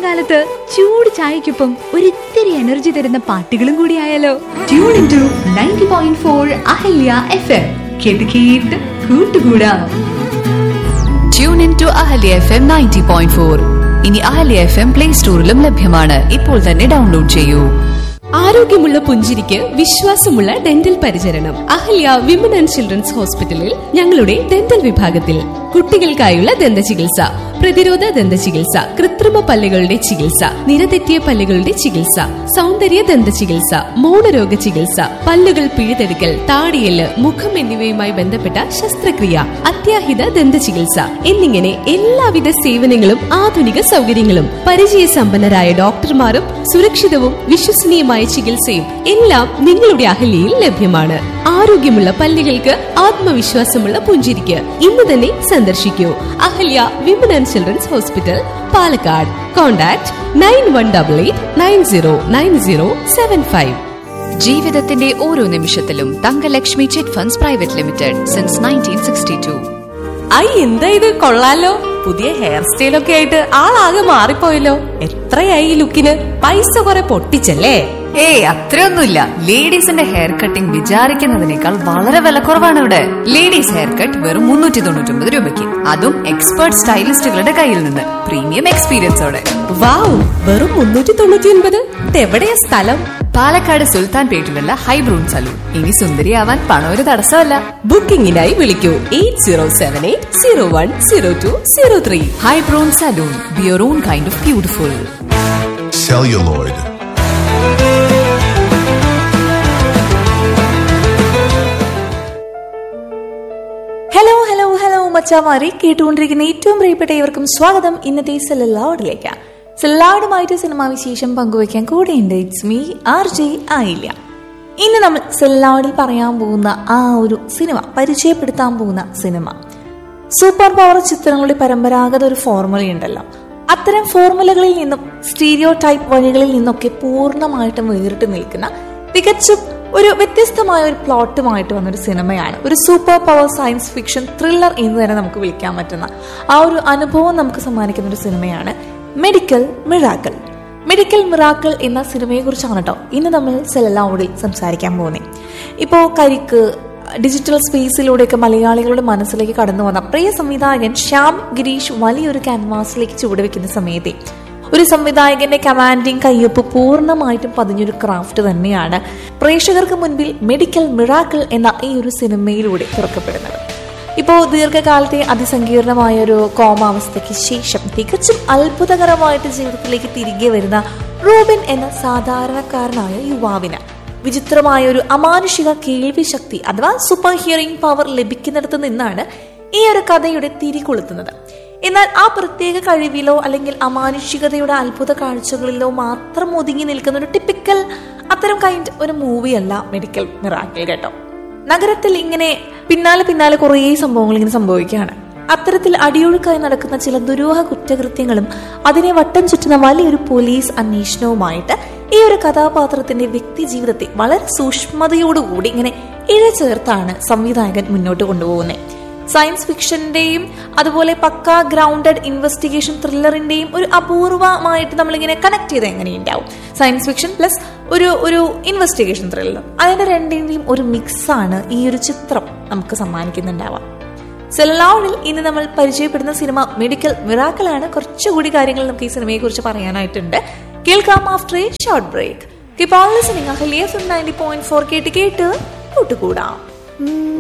മഴക്കാലത്ത് ചൂട് ചായക്കൊപ്പം ഒരിത്തിരി എനർജി തരുന്ന പാട്ടുകളും കൂടി ആയാലോ tune in to ninety point four Ahalya F M കേട്ട് കേട്ട് കൂട്ടുകൂടാം tune in to Ahalya F M ninety point four ഇനി അഹല്യ എഫ് എം പ്ലേ സ്റ്റോറിലും ലഭ്യമാണ് ഇപ്പോൾ തന്നെ ഡൗൺലോഡ് ചെയ്യൂ ആരോഗ്യമുള്ള പുഞ്ചിരിക്ക് വിശ്വാസമുള്ള ഡെന്റൽ പരിചരണം അഹല്യ വിമൻ ആൻഡ് ചിൽഡ്രൻസ് ഹോസ്പിറ്റലിൽ ഞങ്ങളുടെ ഡെന്റൽ വിഭാഗത്തിൽ കുട്ടികൾക്കായുള്ള ദന്ത ചികിത്സ പ്രതിരോധ ദന്ത ചികിത്സ കൃത്രിമ പല്ലുകളുടെ ചികിത്സ നിരതെറ്റിയ പല്ലുകളുടെ ചികിത്സ സൗന്ദര്യ ദന്ത ചികിത്സ മൗനരോഗ ചികിത്സ പല്ലുകൾ പിഴുതെടുക്കൽ താടിയല് മുഖം എന്നിവയുമായി ബന്ധപ്പെട്ട ശസ്ത്രക്രിയ അത്യാഹിത ദന്ത ചികിത്സ എന്നിങ്ങനെ എല്ലാവിധ സേവനങ്ങളും ആധുനിക സൗകര്യങ്ങളും പരിചയസമ്പന്നരായ ഡോക്ടർമാരും സുരക്ഷിതവും വിശ്വസനീയമായ ചികിത്സയും എല്ലാം നിങ്ങളുടെ അഹല്യയിൽ ലഭ്യമാണ് ആരോഗ്യമുള്ള പല്ലുകൾക്ക് ആത്മവിശ്വാസമുള്ള പുഞ്ചിരിക്ക് ഇന്ന് തന്നെ സന്ദർശിക്കൂ Ahalya women and children's hospital Palakkad contact nine one double eight nine zero nine zero seven five ജീവിതത്തിന്റെ ഓരോ നിമിഷത്തിലും Thankalakshmi chit funds private limited since nineteen sixty two ഐ എന്താ ഇത് കൊള്ളാലോ പുതിയ ഹെയർ സ്റ്റൈലൊക്കെ ആയിട്ട് ആളാകെ മാറിപ്പോയല്ലോ എത്രയായി ഈ ലുക്കിന് പൈസ കുറെ പൊട്ടിച്ചല്ലേ ഏയ് അത്രയൊന്നുമില്ല ലേഡീസിന്റെ ഹെയർ കട്ടിംഗ് വിചാരിക്കുന്നതിനേക്കാൾ വളരെ വിലക്കുറവാണ് ഇവിടെ ലേഡീസ് ഹെയർ കട്ട് വെറും മുന്നൂറ്റി തൊണ്ണൂറ്റി ഒമ്പത് രൂപയ്ക്ക് അതും എക്സ്പേർട്ട് സ്റ്റൈലിസ്റ്റുകളുടെ കയ്യിൽ നിന്ന് പ്രീമിയം എക്സ്പീരിയൻസോടെ വാവ് വെറും മുന്നൂറ്റി തൊണ്ണൂറ്റി ഒൻപത് ഇതെവിടെയാ സ്ഥലം പാലക്കാട് സുൽത്താൻ പേട്ടിലുള്ള ഹൈബ്രൂൺ സലൂൺ ഇനി സുന്ദരിയാവാൻ പണം ഒരു തടസ്സമല്ല ബുക്കിംഗിനായി വിളിക്കൂ eight zero seven eight zero one zero two zero three ഹൈബ്രൂൺ salon be your own kind of beautiful celluloid. Hello hello hello മച്ചാമാരെ കേട്ടുകൊണ്ടിരിക്കുന്ന ഏറ്റവും പ്രിയപ്പെട്ട ഇവർക്കും സ്വാഗതം ഇന്നത്തെ സെല്ലാഡിലേക്ക് സെല്ലാഡുമായിട്ട് സിനിമാ വിശേഷം പങ്കുവയ്ക്കാൻ കൂടെയുണ്ട് ഇറ്റ്സ് മീ ആർ ജെ ആയില്ല ഇന്ന് നമ്മൾ സെല്ലാഡിൽ പറയാൻ പോകുന്ന ആ ഒരു സിനിമ പരിചയപ്പെടുത്താൻ പോകുന്ന സിനിമ സൂപ്പർ പവർ ചിത്രങ്ങളുടെ പരമ്പരാഗത ഒരു ഫോർമുലയുണ്ടല്ലോ അത്തരം ഫോർമുലകളിൽ നിന്നും സ്റ്റീരിയോ ടൈപ്പ് വഴികളിൽ നിന്നൊക്കെ പൂർണ്ണമായിട്ടും വേറിട്ട് നിൽക്കുന്ന തികച്ചും ഒരു വ്യത്യസ്തമായ ഒരു പ്ലോട്ടുമായിട്ട് വന്നൊരു സിനിമയാണ് ഒരു super power science fiction thriller എന്ന് തന്നെ നമുക്ക് വിളിക്കാൻ പറ്റുന്ന ആ ഒരു അനുഭവം നമുക്ക് സമ്മാനിക്കുന്ന ഒരു സിനിമയാണ് മെഡിക്കൽ മിറാക്കൾ മെഡിക്കൽ മിറാക്കൾ എന്ന സിനിമയെ കുറിച്ചാണ് കേട്ടോ ഇന്ന് നമ്മൾ സെലലാവോടിൽ സംസാരിക്കാൻ പോകുന്നത് ഇപ്പോൾ കരിക്ക് ഡിജിറ്റൽ സ്പേസിലൂടെയൊക്കെ മലയാളികളുടെ മനസ്സിലേക്ക് കടന്നു വന്ന പ്രിയ സംവിധായകൻ ശ്യാം ഗിരീഷ് വലിയൊരു ക്യാൻവാസിലേക്ക് ചുവടുവെക്കുന്ന സമയത്തെ ഒരു സംവിധായകന്റെ കമാൻഡിങ് കയ്യൊപ്പ് പൂർണ്ണമായിട്ടും പതിഞ്ഞൊരു ക്രാഫ്റ്റ് തന്നെയാണ് പ്രേക്ഷകർക്ക് മുൻപിൽ മെഡിക്കൽ മിറാക്കിൾ എന്ന ഈ ഒരു സിനിമയിലൂടെ തുറക്കപ്പെടുന്നത് ഇപ്പോൾ ദീർഘകാലത്തെ അതിസങ്കീർണമായ ഒരു കോമാവസ്ഥയ്ക്ക് ശേഷം തികച്ചും അത്ഭുതകരമായിട്ട് ജീവിതത്തിലേക്ക് തിരികെ വരുന്ന റൂബിൻ എന്ന സാധാരണക്കാരനായ യുവാവിന് വിചിത്രമായ ഒരു അമാനുഷിക കേൾവി ശക്തി അഥവാ സൂപ്പർ ഹിയറിംഗ് പവർ ലഭിക്കുന്നിടത്ത് നിന്നാണ് ഈ ഒരു കഥയുടെ തിരികൊളുത്തുന്നത് എന്നാൽ ആ പ്രത്യേക കഴിവിലോ അല്ലെങ്കിൽ അമാനുഷികതയുടെ അത്ഭുത കാഴ്ചകളിലോ മാത്രം ഒതുങ്ങി നിൽക്കുന്ന ഒരു ടിപ്പിക്കൽ അത്തരം കൈൻഡ് ഒരു മൂവിയല്ല മെഡിക്കൽ മിറാക്കിൾ കേട്ടോ നഗരത്തിൽ ഇങ്ങനെ പിന്നാലെ പിന്നാലെ കുറേ സംഭവങ്ങൾ ഇങ്ങനെ സംഭവിക്കുകയാണ് അത്തരത്തിൽ അടിയൊഴുക്കായി നടക്കുന്ന ചില ദുരൂഹ കുറ്റകൃത്യങ്ങളും അതിനെ വട്ടം ചുറ്റുന്ന വലിയൊരു പോലീസ് അന്വേഷണവുമായിട്ട് ഈ ഒരു കഥാപാത്രത്തിന്റെ വ്യക്തി ജീവിതത്തെ വളരെ സൂക്ഷ്മതയോടുകൂടി ഇങ്ങനെ ഇഴചേർത്താണ് സംവിധായകൻ മുന്നോട്ട് കൊണ്ടുപോകുന്നത് സയൻസ് ഫിക്ഷന്റെയും അതുപോലെ പക്ക ഗ്രൗണ്ടഡ് ഇൻവെസ്റ്റിഗേഷൻ ത്രില്ലറിന്റെയും ഒരു അപൂർവമായിട്ട് നമ്മളിങ്ങനെ കണക്ട് ചെയ്ത് എങ്ങനെയുണ്ടാവും സയൻസ് ഫിക്ഷൻ പ്ലസ് ഒരു ഒരു ഇൻവെസ്റ്റിഗേഷൻ ത്രില്ലർ അതിന്റെ രണ്ടിന്റെയും ഒരു മിക്സാണ് ഈ ഒരു ചിത്രം നമുക്ക് സമ്മാനിക്കുന്നുണ്ടാവാം സെലൗഡിൽ ഇന്ന് നമ്മൾ പരിചയപ്പെടുന്ന സിനിമ മെഡിക്കൽ മിറാക്കലാണ് കുറച്ചുകൂടി കാര്യങ്ങൾ നമുക്ക് ഈ സിനിമയെ കുറിച്ച് പറയാനായിട്ടുണ്ട് കേൾക്കാം after a short break keep on listening Ahalya ninety point four കേട്ട് കേട്ട് കൂട്ടുകൂടാം